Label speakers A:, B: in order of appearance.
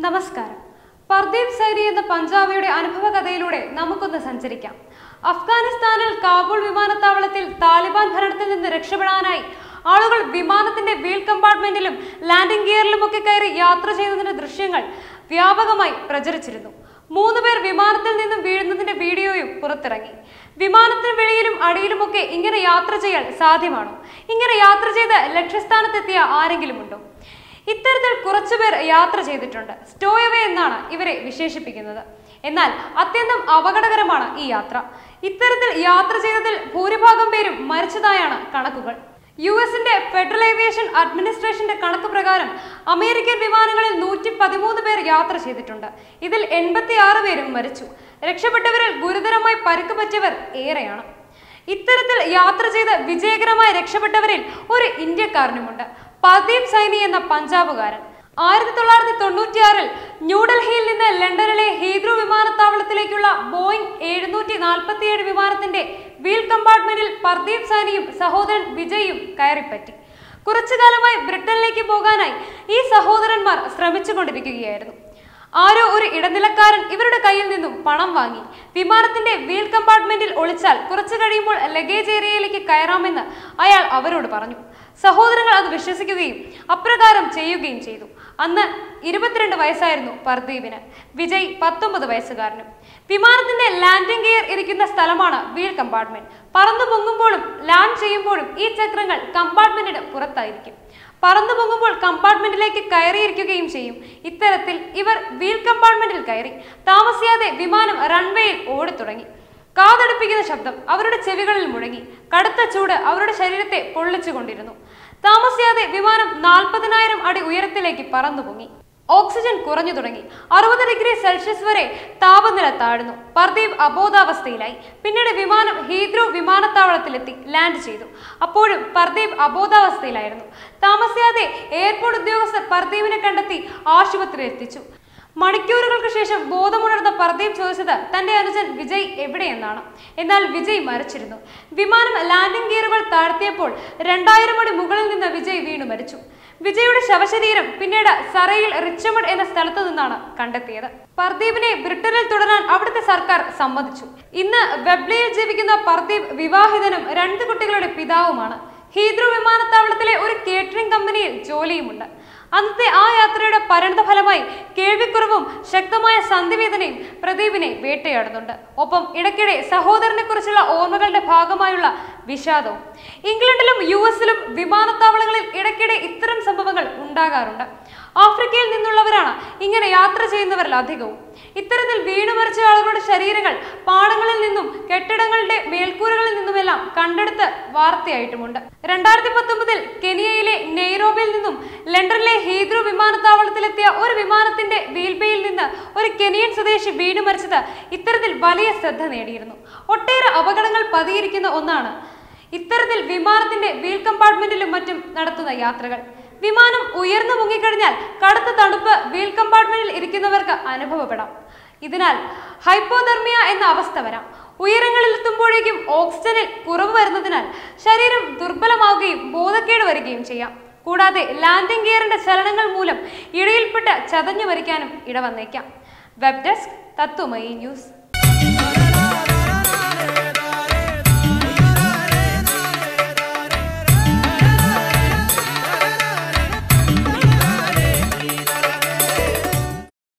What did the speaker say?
A: നമസ്കാരം പർദീപ് സൈനി എന്ന പഞ്ചാബിയുടെ അനുഭവ കഥയിലൂടെ നമുക്കൊന്ന് സഞ്ചരിക്കാം അഫ്ഗാനിസ്ഥാനിൽ കാബൂൾ വിമാനത്താവളത്തിൽ താലിബാൻ ഭരണത്തിൽ നിന്ന് രക്ഷപ്പെടാനായി ആളുകൾ വിമാനത്തിന്റെ വീൽ കമ്പാർട്ട്മെന്റിലും ലാൻഡിംഗ് ഗിയറിലുമൊക്കെ കയറി യാത്ര ചെയ്യുന്നതിന്റെ ദൃശ്യങ്ങൾ വ്യാപകമായി പ്രചരിച്ചിരുന്നു മൂന്ന് പേർ വിമാനത്തിൽ നിന്നും വീഴുന്നതിന്റെ വീഡിയോയും പുറത്തിറങ്ങി വിമാനത്തിന് വെളിയിലും അടിയിലുമൊക്കെ ഇങ്ങനെ യാത്ര ചെയ്യാൻ സാധ്യമാണോ ഇങ്ങനെ യാത്ര ചെയ്ത് ലക്ഷ്യസ്ഥാനത്തെത്തിയ ആരെങ്കിലും ഉണ്ടോ ഇത്തരത്തിൽ കുറച്ചുപേർ യാത്ര ചെയ്തിട്ടുണ്ട് സ്റ്റോയവേ എന്നാണ് ഇവരെ വിശേഷിപ്പിക്കുന്നത് എന്നാൽ അത്യന്തം അപകടകരമാണ് ഈ യാത്ര ഇത്തരത്തിൽ യാത്ര ചെയ്തതിൽ ഭൂരിഭാഗം പേരും മരിച്ചതായാണ് കണക്കുകൾ യു എസിന്റെ ഫെഡറൽ ഏവിയേഷൻ അഡ്മിനിസ്ട്രേഷന്റെ കണക്ക് പ്രകാരം അമേരിക്കൻ വിമാനങ്ങളിൽ നൂറ്റി പതിമൂന്ന് പേർ യാത്ര ചെയ്തിട്ടുണ്ട് ഇതിൽ എൺപത്തി ആറ് പേരും മരിച്ചു രക്ഷപ്പെട്ടവരിൽ ഗുരുതരമായി പരുക്ക് പറ്റിയവർ ഏറെയാണ് ഇത്തരത്തിൽ യാത്ര ചെയ്ത് വിജയകരമായി രക്ഷപ്പെട്ടവരിൽ ഒരു ഇന്ത്യക്കാരനുമുണ്ട് പർദീപ് സൈനി എന്ന പഞ്ചാബുകാരൻ ആയിരത്തി തൊള്ളായിരത്തി തൊണ്ണൂറ്റിയാറിൽ ന്യൂഡൽഹിയിൽ നിന്ന് ലണ്ടനിലെ ഹീദ്രു വിമാനത്താവളത്തിലേക്കുള്ള ബോയിങ് എഴുന്നൂറ്റി നാൽപ്പത്തിയേഴ് വിമാനത്തിന്റെ വീൽ കമ്പാർട്ട്മെന്റിൽ പർദീപ് സൈനിയും സഹോദരൻ വിജയും കയറിപ്പറ്റി കുറച്ചു കാലമായി ബ്രിട്ടനിലേക്ക് പോകാനായി ഈ സഹോദരന്മാർ ശ്രമിച്ചുകൊണ്ടിരിക്കുകയായിരുന്നു ആരോ ഒരു ഇടനിലക്കാരൻ ഇവരുടെ കയ്യിൽ നിന്നും പണം വാങ്ങി വിമാനത്തിന്റെ വീൽ കമ്പാർട്ട്മെന്റിൽ ഒളിച്ചാൽ കുറച്ചു കഴിയുമ്പോൾ ലഗേജ് ഏരിയയിലേക്ക് കയറാമെന്ന് അയാൾ അവരോട് പറഞ്ഞു സഹോദരങ്ങൾ അത് വിശ്വസിക്കുകയും അപ്രകാരം ചെയ്യുകയും ചെയ്തു അന്ന് ഇരുപത്തിരണ്ട് വയസ്സായിരുന്നു പർദീപിന് വിജയ് പത്തൊമ്പത് വയസ്സുകാരനും വിമാനത്തിന്റെ ലാൻഡിംഗ് ഗിയർ ഇരിക്കുന്ന സ്ഥലമാണ് വീൽ കമ്പാർട്ട്മെന്റ് പറന്നു പൊങ്ങുമ്പോഴും ലാൻഡ് ചെയ്യുമ്പോഴും ഈ ചക്രങ്ങൾ കമ്പാർട്ട്മെന്റിന് പുറത്തായിരിക്കും പറന്നു പൊങ്ങുമ്പോൾ കമ്പാർട്ട്മെന്റിലേക്ക് കയറിയിരിക്കുകയും ചെയ്യും ഇത്തരത്തിൽ ഇവർ വീൽ കമ്പാർട്ട്മെന്റിൽ കയറി താമസിയാതെ വിമാനം റൺവേയിൽ ഓടിത്തുടങ്ങി കാതടുപ്പിക്കുന്ന ശബ്ദം അവരുടെ ചെവികളിൽ മുഴങ്ങി കടുത്ത ചൂട് അവരുടെ ശരീരത്തെ പൊള്ളിച്ചുകൊണ്ടിരുന്നു താമസിയാതെ വിമാനം നാൽപ്പതിനായിരം അടി ഉയരത്തിലേക്ക് പറന്നു പൊങ്ങി ഓക്സിജൻ കുറഞ്ഞു തുടങ്ങി അറുപത് ഡിഗ്രി സെൽഷ്യസ് വരെ താപനില താഴ്ന്നു പർദീപ് അബോധാവസ്ഥയിലായി പിന്നീട് വിമാനം ഹീദ്രു വിമാനത്താവളത്തിലെത്തി ലാൻഡ് ചെയ്തു അപ്പോഴും പർദീപ് അബോധാവസ്ഥയിലായിരുന്നു താമസിയാതെ എയർപോർട്ട് ഉദ്യോഗസ്ഥർ പർദീപിനെ കണ്ടെത്തി ആശുപത്രിയിൽ എത്തിച്ചു മണിക്കൂറുകൾക്ക് ശേഷം ബോധമുണർന്ന പർദീപ് ചോദിച്ചത് തന്റെ അനുജൻ വിജയ് എവിടെയെന്നാണ് എന്നാൽ വിജയ് മരിച്ചിരുന്നു വിമാനം ലാൻഡിംഗ് ഗിയറുകൾ താഴ്ത്തിയപ്പോൾ രണ്ടായിരം അടി മുകളിൽ നിന്ന് വിജയ് വീണു മരിച്ചു വിജയുടെ ശവശരീരം പിന്നീട് സറയിൽ റിച്ചമഡ് എന്ന സ്ഥലത്തു നിന്നാണ് കണ്ടെത്തിയത് പർദീപിനെ ബ്രിട്ടനിൽ തുടരാൻ അവിടുത്തെ സർക്കാർ സമ്മതിച്ചു ഇന്ന് വെബ്ലയിൽ ജീവിക്കുന്ന പർദീപ് വിവാഹിതനും രണ്ട് കുട്ടികളുടെ പിതാവുമാണ് ഹീദ്രു വിമാനത്താവളത്തിലെ ഒരു കേറ്ററിംഗ് കമ്പനിയിൽ ജോലിയുമുണ്ട് അന്നത്തെ ആ യാത്രയുടെ പരിണതഫലമായി കേൾവിക്കുറവും ശക്തമായ സന്ധിവേദനയും പ്രദീപിനെ വേട്ടയാടുന്നുണ്ട് ഒപ്പം ഇടയ്ക്കിടെ സഹോദരനെ കുറിച്ചുള്ള ഓർമ്മകളുടെ ഭാഗമായുള്ള വിഷാദവും ഇംഗ്ലണ്ടിലും യു എസിലും വിമാനത്താവളങ്ങളിൽ ഇടയ്ക്കിടെ ഇത്തരം സംഭവങ്ങൾ ഉണ്ടാകാറുണ്ട് ആഫ്രിക്കയിൽ നിന്നുള്ളവരാണ് ഇങ്ങനെ യാത്ര ചെയ്യുന്നവരിൽ അധികവും ഇത്തരത്തിൽ വീണുമരിച്ച ആളുകളുടെ ശരീരങ്ങൾ പാടങ്ങളിൽ നിന്നും കെട്ടിടങ്ങളുടെ മേൽക്കൂരകളിൽ നിന്നുമെല്ലാം കണ്ടെടുത്ത് വാർത്തയായിട്ടുമുണ്ട് രണ്ടായിരത്തി പത്തൊമ്പതിൽ കെനിയയിലെ നെയ്റോബിയിൽ നിന്നും ലണ്ടനിലെ ഹീദ്രു വിമാനത്താവളത്തിലെത്തിയ ഒരു വിമാനത്തിന്റെ വീൽബയിൽ നിന്ന് ഒരു കെനിയൻ സ്വദേശി വീണു മരിച്ചത് ഇത്തരത്തിൽ വലിയ ശ്രദ്ധ നേടിയിരുന്നു ഒട്ടേറെ അപകടങ്ങൾ പതിയിരിക്കുന്ന ഒന്നാണ് ഇത്തരത്തിൽ വിമാനത്തിന്റെ വീൽ കമ്പാർട്ട്മെന്റിലും മറ്റും നടത്തുന്ന യാത്രകൾ വിമാനം ഉയർന്നു മുങ്ങിക്കഴിഞ്ഞാൽ കടുത്ത തണുപ്പ് വീൽ കമ്പാർട്ട്മെന്റിൽ ഇരിക്കുന്നവർക്ക് അനുഭവപ്പെടാം ഇതിനാൽ ഹൈപ്പോതെർമിയ എന്ന അവസ്ഥ വരാം ഉയരങ്ങളിൽ എത്തുമ്പോഴേക്കും ഓക്സിജനിൽ കുറവ് വരുന്നതിനാൽ ശരീരം ദുർബലമാവുകയും ബോധക്കേട് വരികയും ചെയ്യാം കൂടാതെ ലാൻഡിംഗ് ഗിയറിന്റെ ചലനങ്ങൾ മൂലം ഇടയിൽപ്പെട്ട് ചതഞ്ഞു മരിക്കാനും ഇടവന്നേക്കാം വെബ് ഡെസ്ക് തത്വമയി ന്യൂസ്